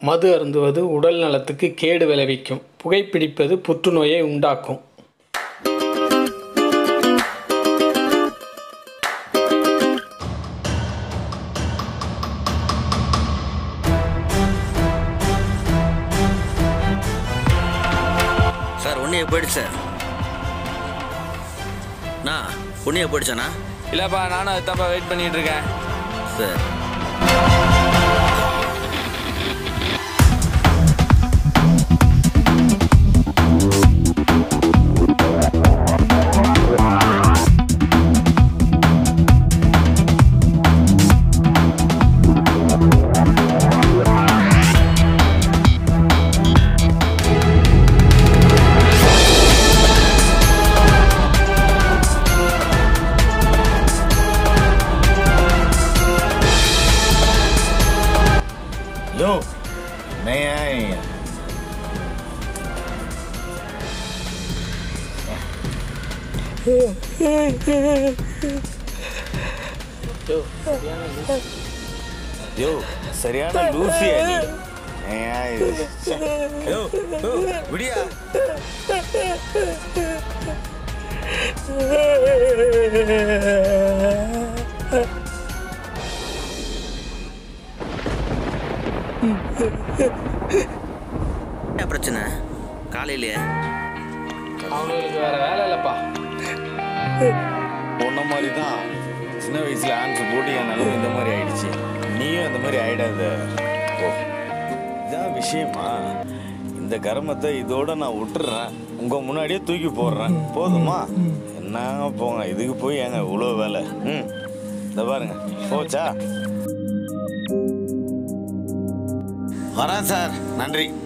மது அருந்துவது உடல் நலத்துக்கு கேடு விளைவிக்கும் புகைப்பிடிப்பது புற்றுநோயை உண்டாக்கும் சார் ஒன்றைய போயிடுச்சு சார் நான் ஒன்றைய போயிடுச்சாண்ணா இல்லப்பா நானும் அதுதான்ப்பா வெயிட் பண்ணிட்டு இருக்கேன் சார் யோ என்னையா யோ சரியான லூசியா நீ ஏயா இது ச்சே. யோ யோ விடியா என்ன பிரச்சனை காலையிலேயே அவங்களுக்கு வேற வேலை இல்லைப்பா பொண்ண மாதிரி தான் சின்ன வயசுல ஆன்சர் போட்டு என் நிலைமை இந்த மாதிரி ஆயிடுச்சு நீயும் இந்த மாதிரி ஆயிடாத ஓ இதான் விஷயமா இந்த கர்மத்தை இதோட நான் விட்டுறேன் உங்க முன்னாடியே தூக்கி போடுறேன் போதுமா என்ன போங்க இதுக்கு போய் ஏங்க இவ்வளோ வேலை ம் இந்த பாருங்க போச்சா வரேன் சார் நன்றி